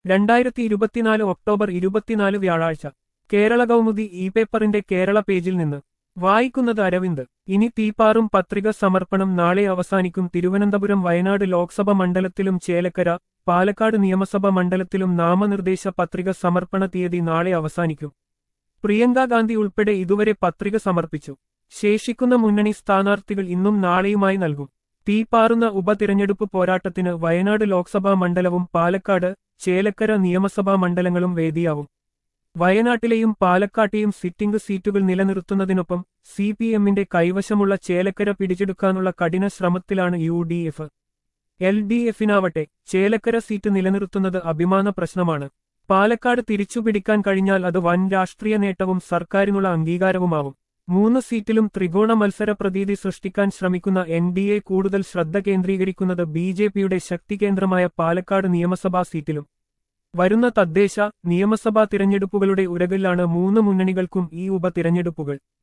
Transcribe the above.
രണ്ടായിരത്തി ഇരുപത്തിനാല് ഒക്ടോബർ ഇരുപത്തിനാല് വ്യാഴാഴ്ച കേരള കൗമുദി ഇ പേപ്പറിന്റെ കേരള പേജിൽ നിന്ന് വായിക്കുന്നത് അരവിന്ദ് ഇനി തീപ്പാറും പത്രിക സമർപ്പണം നാളെ അവസാനിക്കും തിരുവനന്തപുരം വയനാട് ലോക്സഭ മണ്ഡലത്തിലും ചേലക്കര പാലക്കാട് നിയമസഭ മണ്ഡലത്തിലും നാമനിർദ്ദേശ പത്രിക സമർപ്പണ തീയതി നാളെ അവസാനിക്കും പ്രിയങ്ക ഗാന്ധി ഉൾപ്പെടെ ഇതുവരെ പത്രിക സമർപ്പിച്ചു ശേഷിക്കുന്ന മുന്നണി സ്ഥാനാർത്ഥികൾ ഇന്നും നാളെയുമായി നൽകും തീപ്പാറുന്ന ഉപതിരഞ്ഞെടുപ്പ് പോരാട്ടത്തിന് വയനാട് ലോക്സഭാ മണ്ഡലവും പാലക്കാട് ചേലക്കര നിയമസഭാ മണ്ഡലങ്ങളും വേദിയാവും വയനാട്ടിലെയും പാലക്കാട്ടെയും സിറ്റിംഗ് സീറ്റുകൾ നിലനിർത്തുന്നതിനൊപ്പം സി പി എമ്മിന്റെ കൈവശമുള്ള ചേലക്കര പിടിച്ചെടുക്കാനുള്ള കഠിന ശ്രമത്തിലാണ് U D F L D എഫിനാവട്ടെ ചേലക്കര സീറ്റ് നിലനിർത്തുന്നത് അഭിമാന പ്രശ്നമാണ് പാലക്കാട് തിരിച്ചുപിടിക്കാൻ കഴിഞ്ഞാൽ അത് വൻ രാഷ്ട്രീയ നേട്ടവും സർക്കാരിനുള്ള അംഗീകാരവുമാവും മൂന്ന് സീറ്റിലും ത്രികോണ മത്സര പ്രതീതി സൃഷ്ടിക്കാൻ ശ്രമിക്കുന്ന എൻ ഡി എ കൂടുതൽ ശ്രദ്ധ കേന്ദ്രീകരിക്കുന്നത് ബി ജെ പിയുടെ ശക്തികേന്ദ്രമായ പാലക്കാട് നിയമസഭാ സീറ്റിലും വരുന്ന തദ്ദേശ നിയമസഭാ തിരഞ്ഞെടുപ്പുകളുടെ ഉരകിലാണ് മൂന്ന് മുന്നണികൾക്കും ഈ ഉപതിരഞ്ഞെടുപ്പുകൾ